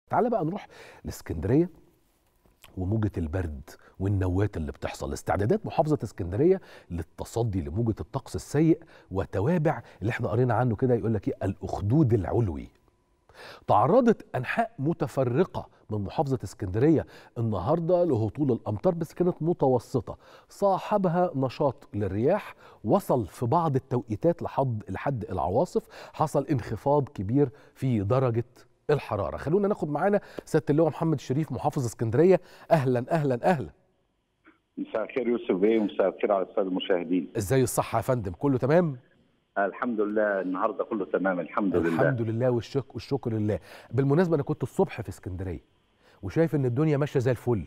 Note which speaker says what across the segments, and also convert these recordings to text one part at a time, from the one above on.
Speaker 1: تعال بقى نروح لاسكندريه وموجة البرد والنوات اللي بتحصل استعدادات محافظة اسكندرية للتصدي لموجة الطقس السيء وتوابع اللي احنا قرينا عنه كده يقول لك ايه الأخدود العلوي تعرضت أنحاء متفرقة من محافظة اسكندرية النهاردة لهطول الأمطار بس كانت متوسطة صاحبها نشاط للرياح وصل في بعض التوقيتات لحد لحد العواصف حصل انخفاض كبير في درجة الحرارة خلونا ناخد معانا سيادة اللواء محمد الشريف محافظ اسكندرية أهلا أهلا أهلا
Speaker 2: مساء الخير يوسف بيه ومساء الخير على الساده المشاهدين
Speaker 1: ازاي الصحة يا فندم كله تمام
Speaker 2: الحمد لله النهارده كله تمام الحمد لله
Speaker 1: الحمد لله والشك والشكر لله بالمناسبة أنا كنت الصبح في اسكندرية وشايف إن الدنيا ماشية زي الفل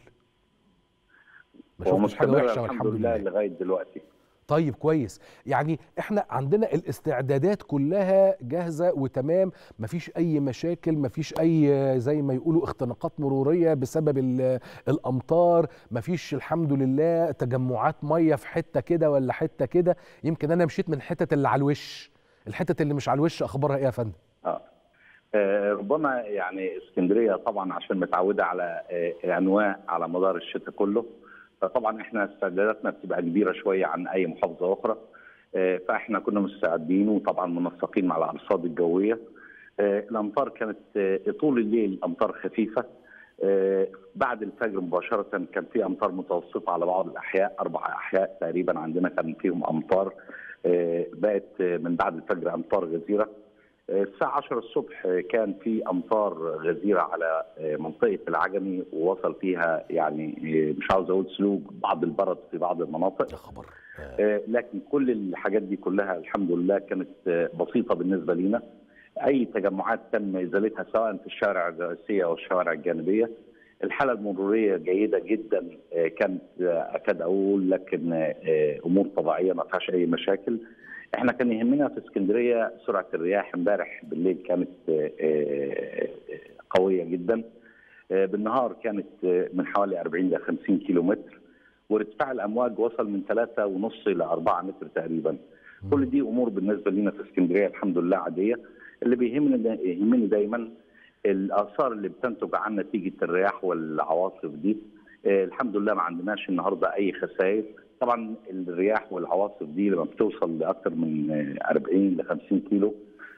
Speaker 1: ما شفتش حاجة
Speaker 2: ومستمر
Speaker 1: وحشة
Speaker 2: الحمد
Speaker 1: والحمد
Speaker 2: لله
Speaker 1: لله
Speaker 2: لغايه دلوقتي
Speaker 1: طيب كويس يعني احنا عندنا الاستعدادات كلها جاهزة وتمام مفيش اي مشاكل مفيش اي زي ما يقولوا اختناقات مرورية بسبب ال- الامطار مفيش الحمد لله تجمعات مية في حتة كده ولا حتة كده يمكن انا مشيت من الحتت اللي على الوش الحتت اللي مش على الوش اخبارها ايه يا فندم
Speaker 2: اه آه، ربما يعني اسكندريه طبعا عشان متعوده على آه، انواع على مدار الشتاء كله فطبعا احنا استعداداتنا بتبقى كبيره شويه عن اي محافظه اخرى آه، فاحنا كنا مستعدين وطبعا منسقين مع الارصاد الجويه آه، الامطار كانت آه، طول الليل امطار خفيفه آه، بعد الفجر مباشره كان في امطار متوسطه على بعض الاحياء اربع احياء تقريبا عندنا كان فيهم امطار آه، بقت آه، من بعد الفجر امطار غزيره الساعة 10 الصبح كان في أمطار غزيرة على منطقة العجمي ووصل فيها يعني مش عاوز أقول سلوك بعض البرد في بعض المناطق
Speaker 1: يا خبر آه،
Speaker 2: لكن كل الحاجات دي كلها الحمد لله كانت بسيطة بالنسبة لنا أي تجمعات تم إزالتها سواء في الشوارع الرئيسية أو الشوارع الجانبية الحالة المرورية جيدة جدا كانت أكاد أقول لك إن أمور طبيعية ما فيهاش أي مشاكل احنا كان يهمنا في اسكندريه سرعه الرياح امبارح بالليل كانت آه، آه، قويه جدا آه، بالنهار كانت آه، من حوالي 40 ل 50 كيلو متر وارتفاع الامواج وصل من 3 ونص الى 4 متر تقريبا كل دي امور بالنسبه لنا في اسكندريه الحمد لله عاديه اللي بيهمني دا يهمني دايما الاثار اللي بتنتج عن نتيجه الرياح والعواصف دي آه، الحمد لله ما عندناش النهارده اي خسائر طبعا الرياح والعواصف دي لما بتوصل لاكثر من آه، 40 ل 50 كيلو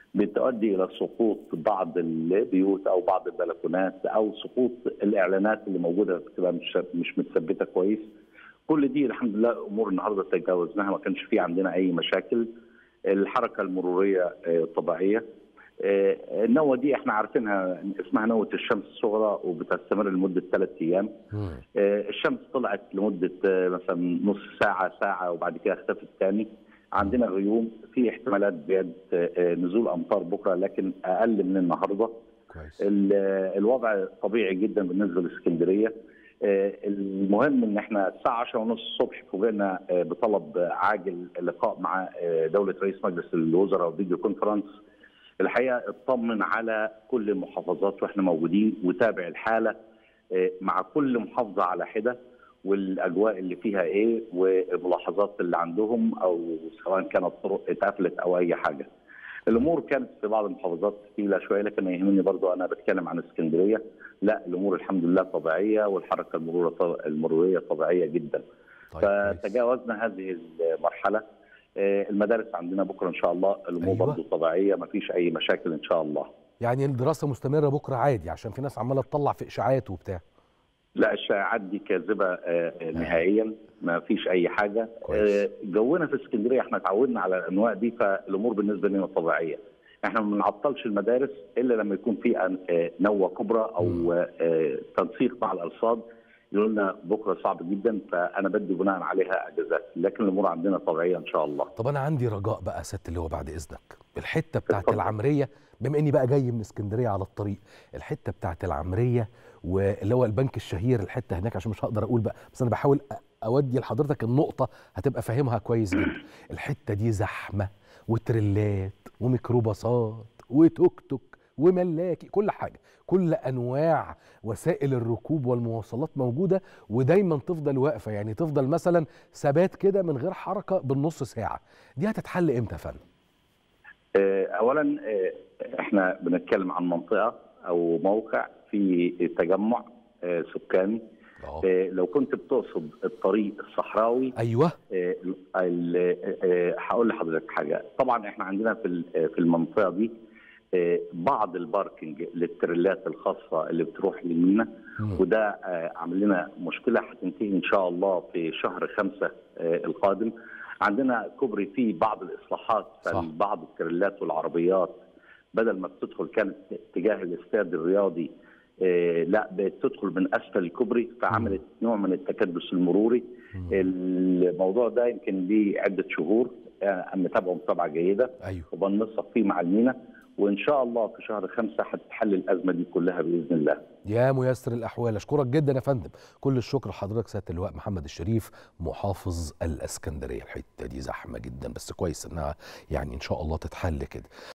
Speaker 2: بتؤدي الى سقوط بعض البيوت او بعض البلكونات او سقوط الاعلانات اللي موجوده بتبقى مش مش متثبته كويس كل دي الحمد لله امور النهارده تجاوزناها ما كانش في عندنا اي مشاكل الحركه المروريه آه، طبيعيه آه، النوة دي احنا عارفينها اسمها نوة الشمس الصغرى وبتستمر لمدة ثلاث أيام
Speaker 1: مم.
Speaker 2: آه، الشمس طلعت لمدة آه، مثلا نص ساعة ساعة وبعد كده اختفت تاني عندنا غيوم في احتمالات بيد آه، آه، نزول أمطار بكرة لكن أقل من النهاردة
Speaker 1: كويس
Speaker 2: ال- الوضع طبيعي جدا بالنسبه لاسكندريه آه، المهم ان احنا الساعه 10 ونص الصبح فوجئنا آه، بطلب عاجل لقاء مع آه، دوله رئيس مجلس الوزراء وفيديو كونفرنس الحقيقه اطمن على كل المحافظات واحنا موجودين وتابع الحاله آه، مع كل محافظه على حده والاجواء اللي فيها ايه والملاحظات اللي عندهم او سواء كانت طرق اتقفلت او اي حاجه. الامور كانت في بعض المحافظات ثقيله شويه لكن يهمني برضو انا بتكلم عن اسكندريه لا الامور الحمد لله طبيعيه والحركه المروريه المروريه طبيعيه جدا
Speaker 1: طيب كويس.
Speaker 2: فتجاوزنا هذه المرحله آه، المدارس عندنا بكره ان شاء الله الامور
Speaker 1: أيوة.
Speaker 2: برضو طبيعيه ما فيش اي مشاكل ان شاء الله
Speaker 1: يعني الدراسة مستمرة بكرة عادي عشان في ناس عمالة تطلع في إشاعات وبتاع
Speaker 2: لا الشائعات دي كاذبه آه، آه، نهائيا ما فيش اي حاجه
Speaker 1: كويس.
Speaker 2: آه، جونا في اسكندريه احنا اتعودنا على الانواع دي فالامور بالنسبه لنا طبيعيه احنا ما بنعطلش المدارس الا لما يكون في أن- آه، نوه كبرى او آه، تنسيق مع الارصاد يقول لنا بكره صعب جدا فانا بدي بناء عليها اجازات لكن الامور عندنا طبيعيه ان شاء الله
Speaker 1: طب انا عندي رجاء بقى يا سياده اللواء بعد اذنك الحته بتاعت
Speaker 2: اتفضل.
Speaker 1: العمريه بما اني بقى جاي من اسكندريه على الطريق الحته بتاعت العمريه واللي هو البنك الشهير الحته هناك عشان مش هقدر اقول بقى بس انا بحاول أ- اودي لحضرتك النقطه هتبقى فاهمها كويس جدا الحته دي زحمه وتريلات وميكروباصات وتوك توك وملاكي كل حاجه كل انواع وسائل الركوب والمواصلات موجوده ودايما تفضل واقفه يعني تفضل مثلا ثبات كده من غير حركه بالنص ساعه دي هتتحل امتى يا فندم
Speaker 2: آه، اولا آه، احنا بنتكلم عن منطقه او موقع في تجمع آه، سكاني
Speaker 1: اه
Speaker 2: آه، لو كنت بتقصد الطريق الصحراوي
Speaker 1: ايوه
Speaker 2: آه، ال- آه، هقول لحضرتك حاجه طبعا احنا عندنا في ال- آه، في المنطقه دي آه، بعض الباركنج للتريلات الخاصه اللي بتروح للمينا
Speaker 1: مم.
Speaker 2: وده آه، عامل لنا مشكله هتنتهي ان شاء الله في شهر خمسة آه، القادم عندنا كوبري فيه بعض الاصلاحات
Speaker 1: صح.
Speaker 2: في بعض التريلات والعربيات بدل ما بتدخل كانت اتجاه الاستاد الرياضي آه، لا بقت تدخل من اسفل الكوبري فعملت نوع من التكدس المروري
Speaker 1: مم.
Speaker 2: الموضوع ده يمكن ليه عده شهور آه، متابعه متابعه جيده
Speaker 1: ايوه
Speaker 2: وبننسق فيه مع المينا وان شاء الله في شهر خمسة هتتحل الازمه دي كلها باذن الله
Speaker 1: يا ميسر الاحوال اشكرك جدا يا فندم كل الشكر لحضرتك سياده اللواء محمد الشريف محافظ الاسكندريه الحته دي زحمه جدا بس كويس انها يعني ان شاء الله تتحل كده